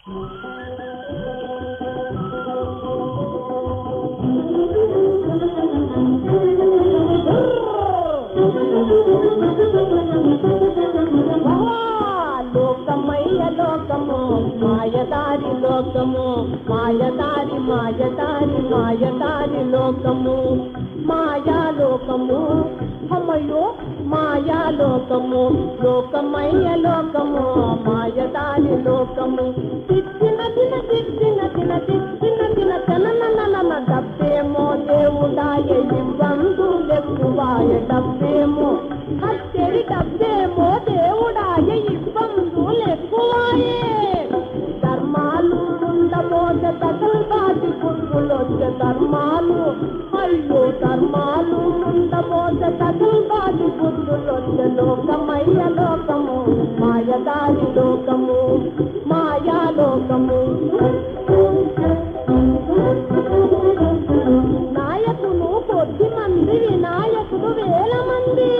లోకమయ్య లోకము మాయదారి లోకము మాయదారి మాయదారి మాయదారి లోకము మాయా లోకము అమ్మయ్యో మాయా లోకము లోకమయ్య లోకము మాయదారి లోకము తిట్టిన తిన తిట్టిన తిన తిట్టిన తిన తనననన డబ్బేమో దేవుడాయ ఇవ్వందు ఎక్కువాయ డబ్బేమో అత్తెరి డబ్బేమో దేవుడాయ ఇవ్వందు ఎక్కువాయే ధర్మాలు ఉండబోత తగల్బాటి పురుగులొచ్చే ధర్మాలు అయ్యో ధర్మాలు ఉండబోత తగల్బాటి పురుగులొచ్చే లోకమయ్య లోకము మాయదారి లోకము మాయా లోకము నాయకులు కొద్ది మంది వినాయకుడు వేల మంది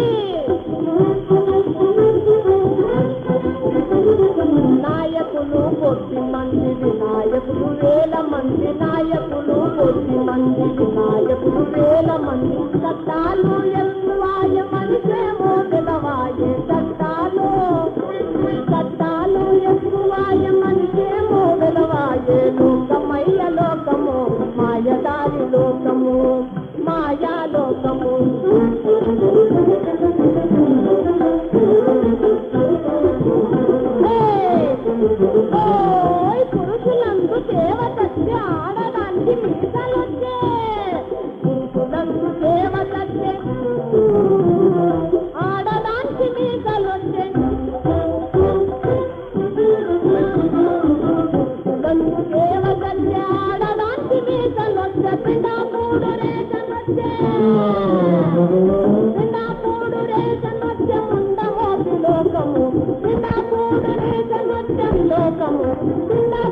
నాయకులు కొద్ది మంది వినాయకులు వేల మంది నాయకులు కొద్ది మంది వినాయకులు వేల మంది చట్టాలు ఎక్కువాయ మనిషేమో విధవాయే చట్టాలు చట్టాలు ఎక్కువాయ మనిషేమో విధవాయే లోకమయ్య లోకము మాయదారి లోకము మాయా లోకము ఓయ్ పురుషులందు దేవతచ్చే ఆడదానికి మీసాలొచ్చే పురుషులందు దేవతచ్చే ఆడదానికి మీసాలొచ్చే పురుషులందు దేవతచ్చే ఆడదానికి మీసాలొచ్చే పిండా మూడు రేఖలొచ్చే పిండా మూడు రేఖలొచ్చే ముండ మోపి లోకము పిండా మూడు రేఖలొచ్చే లోకము పిండా